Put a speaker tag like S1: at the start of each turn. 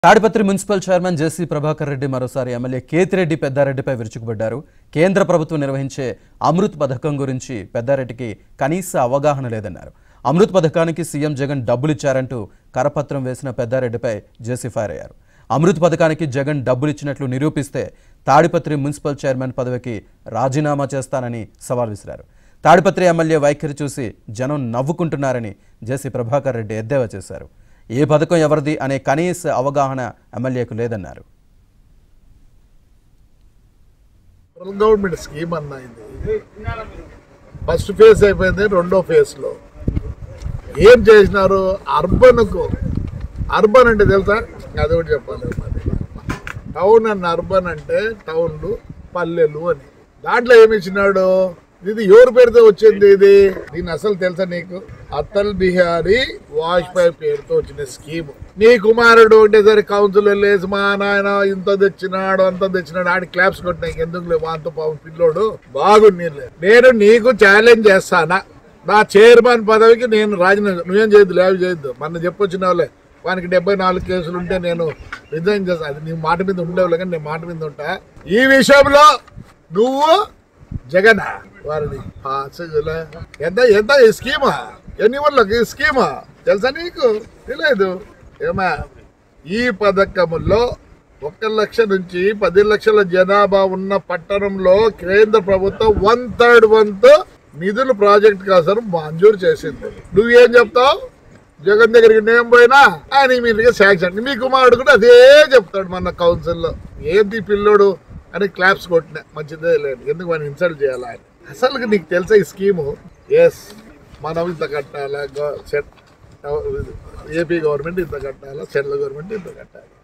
S1: Tadipatri municipal chairman JC Prabhakar Reddy మరోసారి MLA Kethireddy పెద్దారెడ్డిపై విరుచుకుపడ్డారు కేంద్ర ప్రభుత్వం నిర్వహించే అమృత్ పథకం గురించి పెద్దారెడ్డికి కనీస అవగాహన లేదన్నారు అమృత్ పథకానికి సీఎం జగన్ డబ్బులిచ్చారంటూ కరపత్రం వేసిన పెద్దారెడ్డిపై జేసీ ఫైర్ అయ్యారు అమృత్ పథకానికి జగన్ డబ్బులిచ్చినట్లు నిరూపిస్తే తాడిపత్రి మున్సిపల్ చైర్మన్ పదవికి రాజీనామా చేస్తానని సవాల్ విసిరారు తాడిపత్రి ఎమ్మెల్యే వైఖరి చూసి జనం నవ్వుకుంటున్నారని జేసీ ప్రభాకర్ రెడ్డి ఎద్దేవా చేశారు ఏ పథకం ఎవరిది అనే కనీస అవగాహన ఎమ్మెల్యేకు లేదన్నారు
S2: సెంట్రల్ గవర్నమెంట్ స్కీమ్ అన్న ఇది ఫస్ట్ ఫేజ్ అయిపోయింది రెండో ఫేజ్ లో ఏం చేసినారు అర్బన్ కు అర్బన్ అంటే తెలుసా అది ఒకటి చెప్పాలి మరి టౌన్ అన్న అర్బన్ అంటే టౌన్లు పల్లెలు అని దాంట్లో ఏమి ఇచ్చినాడు ఇది ఎవరు పేరుతో వచ్చింది ఇది దీని అసలు తెలుసా నీకు అటల్ బిహారీ వాజ్పేయి పేరుతో వచ్చిన స్కీమ్ నీ కుమారుడు ఉండేసరి కౌన్సిల్ వెళ్ళేసి మా నాయన ఇంత తెచ్చినాడు అంత తెచ్చినాడు ఆడి క్లాప్స్ కొట్టినా ఎందుకు లేవు అంత పాపం పిల్లోడు బాగున్నీలే నేను నీకు ఛాలెంజ్ చేస్తానా నా చైర్మన్ పదవికి నేను రాజీనామా నువ్వేం చేయొద్దు లేవు చేయొద్దు మన చెప్పొచ్చిన వాళ్ళే వానికి డెబ్బై నాలుగు కేసులు ఉంటే నేను రిజైన్ చేస్తా అది నీ మాట మీద ఉండేవాళ్ళు కానీ నేను మాట మీద ఉంటా ఈ విషయంలో నువ్వు జగన్ వారిని పాసుగుల ఎంత ఎంత ఈ స్కీమా ఎన్ని వాళ్ళకి ఈ స్కీమా తెలుసా నీకు తెలియదు ఏమా ఈ పథకములో ఒక లక్ష నుంచి పది లక్షల జనాభా ఉన్న పట్టణంలో కేంద్ర ప్రభుత్వం వన్ థర్డ్ వంతు నిధులు ప్రాజెక్ట్ కోసం మంజూరు చేసింది నువ్వేం చెప్తావు జగన్ దగ్గరికి నేను పోయినా ఆయన మీరుగా శాంక్షన్ మీ కుమారుడు కూడా అదే చెప్తాడు మన కౌన్సిల్లో ఏంది ఈ పిల్లోడు అని క్లాప్స్ కొట్టిన మంచిదే లేదు ఎందుకు మనం ఇన్సల్ట్ చేయాలి ఆయన అసలు నీకు తెలుసా ఈ స్కీము ఎస్ మనం ఇంత కట్టాలా గవ- సెట్ ఏపీ గవర్నమెంట్ ఇంత కట్టాలా సెంట్రల్ గవర్నమెంట్ ఇంత కట్టాలి